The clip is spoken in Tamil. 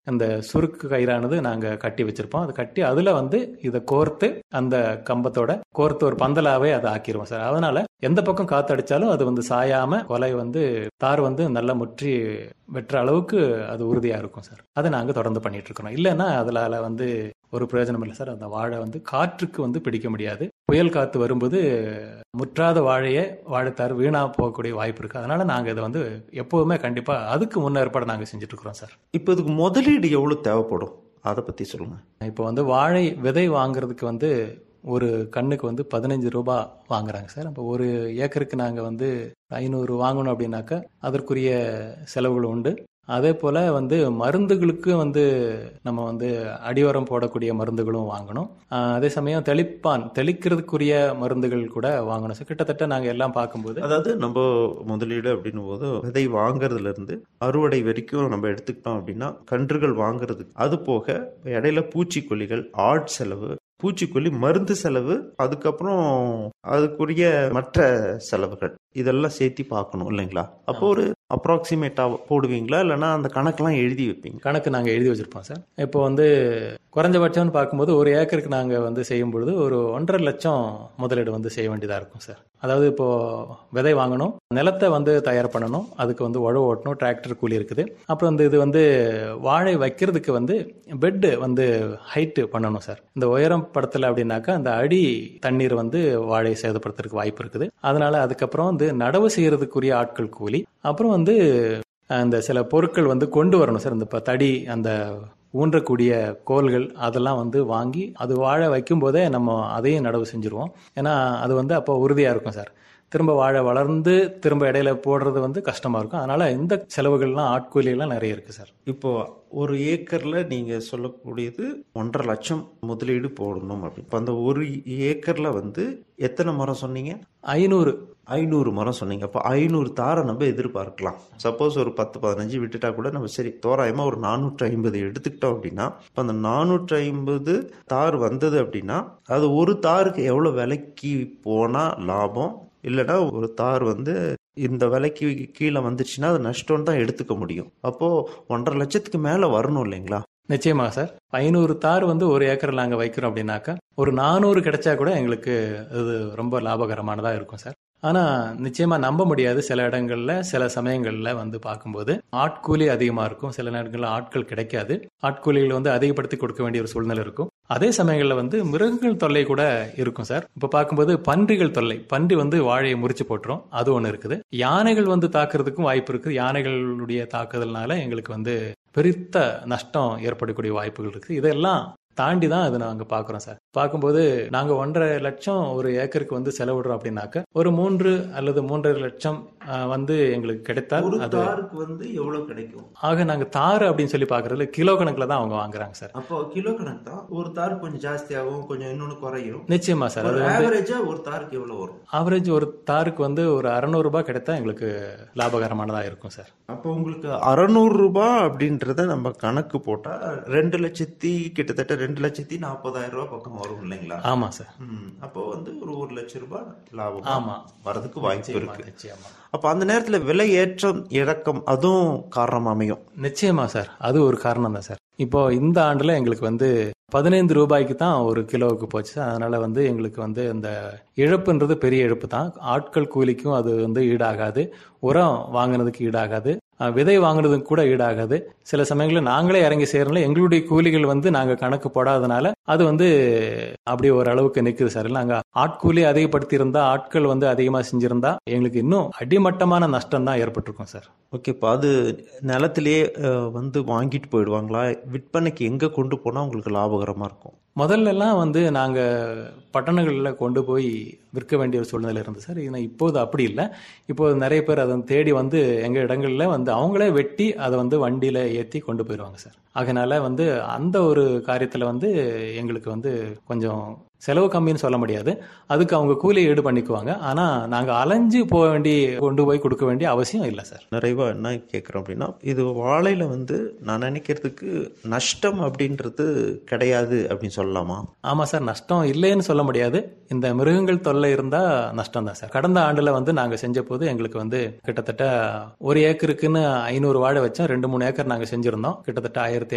அந்த சுருக்கு கயிறானது நாங்க கட்டி வச்சிருப்போம் அது கட்டி அதுல வந்து இதை கோர்த்து அந்த கம்பத்தோட கோர்த்து ஒரு பந்தலாவே அதை ஆக்கிருவோம் சார் அதனால எந்த பக்கம் காத்து அடிச்சாலும் அது வந்து சாயாம கொலை வந்து தார் வந்து நல்லா முற்றி வெட்டுற அளவுக்கு அது உறுதியா இருக்கும் சார் அதை நாங்க தொடர்ந்து பண்ணிட்டு இருக்கோம் இல்லைன்னா அதுல வந்து ஒரு பிரயோஜனம் இல்லை சார் அந்த வாழை வந்து காற்றுக்கு வந்து பிடிக்க முடியாது புயல் காத்து வரும்போது முற்றாத வாழையே வாழைத்தார் வீணா போகக்கூடிய வாய்ப்பு இருக்கு அதனால நாங்க இதை வந்து எப்பவுமே கண்டிப்பா அதுக்கு முன்னேற்பாடு நாங்க செஞ்சுட்டு இருக்கிறோம் சார் இப்போ இதுக்கு முதலீடு எவ்வளவு தேவைப்படும் அதை பத்தி சொல்லுங்க இப்போ வந்து வாழை விதை வாங்குறதுக்கு வந்து ஒரு கண்ணுக்கு வந்து பதினஞ்சு ரூபாய் வாங்குறாங்க சார் அப்போ ஒரு ஏக்கருக்கு நாங்கள் வந்து ஐநூறு வாங்கணும் அப்படின்னாக்கா அதற்குரிய செலவுகள் உண்டு அதே போல் வந்து மருந்துகளுக்கு வந்து நம்ம வந்து அடிவரம் போடக்கூடிய மருந்துகளும் வாங்கணும் ஆஹ் அதே சமயம் தெளிப்பான் தெளிக்கிறதுக்குரிய மருந்துகள் கூட வாங்கணும் சார் கிட்டத்தட்ட நாங்கள் எல்லாம் பார்க்கும்போது அதாவது நம்ம முதலீடு அப்படின்னும் போது விதை வாங்குறதுல இருந்து அறுவடை வரைக்கும் நம்ம எடுத்துக்கிட்டோம் அப்படின்னா கன்றுகள் வாங்குறதுக்கு அது போக இடையில பூச்சிக்கொல்லிகள் ஆட் செலவு பூச்சிக்கொல்லி மருந்து செலவு அதுக்கப்புறம் அதுக்குரிய மற்ற செலவுகள் இதெல்லாம் சேர்த்து பார்க்கணும் இல்லைங்களா அப்போ ஒரு அப்ராக்சிமேட்டா போடுவீங்களா இல்லைன்னா அந்த கணக்கெல்லாம் எழுதி வைப்பீங்க கணக்கு நாங்கள் எழுதி வச்சிருப்போம் சார் இப்போ வந்து குறைஞ்சபட்சம்னு பார்க்கும்போது ஒரு ஏக்கருக்கு நாங்கள் வந்து செய்யும் பொழுது ஒரு ஒன்றரை லட்சம் முதலீடு வந்து செய்ய வேண்டியதாக இருக்கும் சார் அதாவது இப்போ விதை வாங்கணும் நிலத்தை வந்து தயார் பண்ணணும் அதுக்கு வந்து உழவு ஓட்டணும் டிராக்டர் கூலி இருக்குது அப்புறம் வந்து இது வந்து வாழை வைக்கிறதுக்கு வந்து பெட்டு வந்து ஹைட்டு பண்ணணும் சார் இந்த உயரம் படத்தில் அப்படின்னாக்கா அந்த அடி தண்ணீர் வந்து வாழை சேதப்படுத்துறதுக்கு வாய்ப்பு இருக்குது அதனால அதுக்கப்புறம் வந்து நடவு செய்யறதுக்குரிய ஆட்கள் கூலி அப்புறம் வந்து அந்த சில பொருட்கள் வந்து கொண்டு வரணும் சார் இந்த இப்போ தடி அந்த ஊன்றக்கூடிய கோல்கள் அதெல்லாம் வந்து வாங்கி அது வாழை வைக்கும் போதே நம்ம அதையும் நடவு செஞ்சுருவோம் ஏன்னா அது வந்து அப்போ உறுதியாக இருக்கும் சார் திரும்ப வாழை வளர்ந்து திரும்ப இடையில போடுறது வந்து கஷ்டமா இருக்கும் அதனால இந்த செலவுகள்லாம் ஆட்கூலி எல்லாம் நிறைய இருக்கு சார் இப்போ ஒரு ஏக்கர்ல நீங்க சொல்லக்கூடியது ஒன்றரை லட்சம் முதலீடு போடணும் அப்படின்னு இப்போ அந்த ஒரு ஏக்கர்ல வந்து எத்தனை மரம் சொன்னீங்க ஐநூறு ஐநூறு மரம் சொன்னீங்க அப்போ ஐநூறு தாரை நம்ம எதிர்பார்க்கலாம் சப்போஸ் ஒரு பத்து பதினஞ்சு விட்டுட்டா கூட நம்ம சரி தோராயமா ஒரு நானூற்றி ஐம்பது எடுத்துக்கிட்டோம் அப்படின்னா இப்போ அந்த நானூற்றி ஐம்பது தார் வந்தது அப்படின்னா அது ஒரு தாருக்கு எவ்வளோ விலைக்கு போனா லாபம் இல்லைன்னா ஒரு தார் வந்து இந்த விலைக்கு கீழே வந்துச்சுன்னா அது நஷ்டம் தான் எடுத்துக்க முடியும் அப்போ ஒன்றரை லட்சத்துக்கு மேல வரணும் இல்லைங்களா நிச்சயமா சார் ஐநூறு தார் வந்து ஒரு ஏக்கர் நாங்க வைக்கிறோம் அப்படின்னாக்கா ஒரு நானூறு கிடைச்சா கூட எங்களுக்கு அது ரொம்ப லாபகரமானதா இருக்கும் சார் ஆனா நிச்சயமா நம்ப முடியாது சில இடங்கள்ல சில சமயங்கள்ல வந்து பார்க்கும்போது ஆட்கூலி அதிகமா இருக்கும் சில நேரங்கள்ல ஆட்கள் கிடைக்காது ஆட்கூலிகள் வந்து அதிகப்படுத்தி கொடுக்க வேண்டிய ஒரு சூழ்நிலை இருக்கும் அதே சமயங்கள்ல வந்து மிருகங்கள் தொல்லை கூட இருக்கும் சார் இப்ப பார்க்கும்போது பன்றிகள் தொல்லை பன்றி வந்து வாழையை முறிச்சு போட்டுரும் அது ஒண்ணு இருக்குது யானைகள் வந்து தாக்குறதுக்கும் வாய்ப்பு இருக்கு யானைகளுடைய தாக்குதல்னால எங்களுக்கு வந்து பெருத்த நஷ்டம் ஏற்படக்கூடிய வாய்ப்புகள் இருக்கு இதெல்லாம் தாண்டி தான் அதை நாங்க பாக்குறோம் சார் பார்க்கும்போது நாங்க ஒன்றரை லட்சம் ஒரு ஏக்கருக்கு வந்து செலவிடுறோம் அப்படின்னாக்க ஒரு மூன்று அல்லது மூன்றரை லட்சம் ஆஹ், வந்து எங்களுக்கு கிடைத்தால் ஒரு அது தாருக்கு வந்து எவ்வளவு கிடைக்கும் ஆக நாங்க தாறு அப்படின்னு சொல்லி பாக்குறதுல கிலோ கணக்குல தான் அவங்க வாங்குறாங்க சார் அப்போ கிலோ கணக்கு தான் ஒரு தார் கொஞ்சம் ஜாஸ்தியாகும் கொஞ்சம் இன்னொன்னு குறையும் நிச்சயமா சார் அது ஒரு வந்து ஆவரேஜா ஒரு தாருக்கு எவ்வளவு வரும் ஆவரேஜ் ஒரு தாருக்கு வந்து ஒரு அறநூறு ரூபாய் கிடைத்தா எங்களுக்கு லாபகரமானதா இருக்கும் சார் அப்போ உங்களுக்கு அறநூறு ரூபாய் அப்படின்றத நம்ம கணக்கு போட்டா ரெண்டு லட்சத்தி கிட்டத்தட்ட ரெண்டு லட்சத்தி நாற்பதாயிரம் ரூபாய் பக்கம் வரும் இல்லைங்களா ஆமா சார் ம், அப்போ வந்து ஒரு ஒரு லட்சம் ரூபாய் லாபம் ஆமா. வரதுக்கு வாய்ப்பு நிச்சயமா இருக்கு நிச்சயமா அப்ப அந்த நேரத்துல விலை ஏற்றம் இறக்கம் அதுவும் காரணம் அமையும் நிச்சயமா சார் அது ஒரு காரணம் தான் சார் இப்போ இந்த ஆண்டுல எங்களுக்கு வந்து பதினைந்து ரூபாய்க்கு தான் ஒரு கிலோவுக்கு போச்சு அதனால வந்து எங்களுக்கு வந்து அந்த இழப்புன்றது பெரிய இழப்பு தான் ஆட்கள் கூலிக்கும் அது வந்து ஈடாகாது உரம் வாங்கினதுக்கு ஈடாகாது அஹ், விதை வாங்குனதுக்கு கூட ஈடாகாது சில சமயங்களில் நாங்களே இறங்கி செய்யறதுனால எங்களுடைய கூலிகள் வந்து நாங்க கணக்கு போடாதனால அது வந்து அப்படி ஒரு அளவுக்கு நிக்குது சார் நாங்க ஆட்கூலி அதிகப்படுத்தி இருந்தா ஆட்கள் வந்து அதிகமா செஞ்சிருந்தா எங்களுக்கு இன்னும் அடிமட்டமான நஷ்டம் தான் ஏற்பட்டிருக்கும் சார் ஓகே இப்போ அது நிலத்திலேயே அஹ், வந்து வாங்கிட்டு போயிடுவாங்களா விற்பனைக்கு எங்க கொண்டு போனா உங்களுக்கு லாபகரமா இருக்கும் முதல்ல எல்லாம் வந்து நாங்க பட்டணங்கள்ல கொண்டு போய் விற்க வேண்டிய ஒரு சூழ்நிலை இருந்தது சார் ஏன்னா இப்போது அப்படி இல்லை இப்போது நிறைய பேர் அதை தேடி வந்து எங்க இடங்கள்ல வந்து அவங்களே வெட்டி அதை வந்து வண்டியில ஏத்தி கொண்டு போயிடுவாங்க சார் அதனால வந்து அந்த ஒரு காரியத்துல வந்து எங்களுக்கு வந்து கொஞ்சம் செலவு கம்மின்னு சொல்ல முடியாது அதுக்கு அவங்க கூலி ஈடு பண்ணிக்குவாங்க ஆனா நாங்க அலைஞ்சு போக வேண்டி கொண்டு போய் கொடுக்க வேண்டிய அவசியம் இல்லை சார் நிறைவா என்ன கேட்குறோம் அப்படின்னா இது வாழையில வந்து நான் நினைக்கிறதுக்கு நஷ்டம் அப்படின்றது கிடையாது அப்படின்னு சொல்லலாமா ஆமா சார் நஷ்டம் இல்லைன்னு சொல்ல முடியாது இந்த மிருகங்கள் தொல்லை இருந்தா நஷ்டம் தான் சார் கடந்த ஆண்டுல வந்து நாங்க செஞ்ச போது எங்களுக்கு வந்து கிட்டத்தட்ட ஒரு ஏக்கருக்குன்னு ஐநூறு வாழை வச்சோம் ரெண்டு மூணு ஏக்கர் நாங்க செஞ்சிருந்தோம் கிட்டத்தட்ட ஆயிரத்தி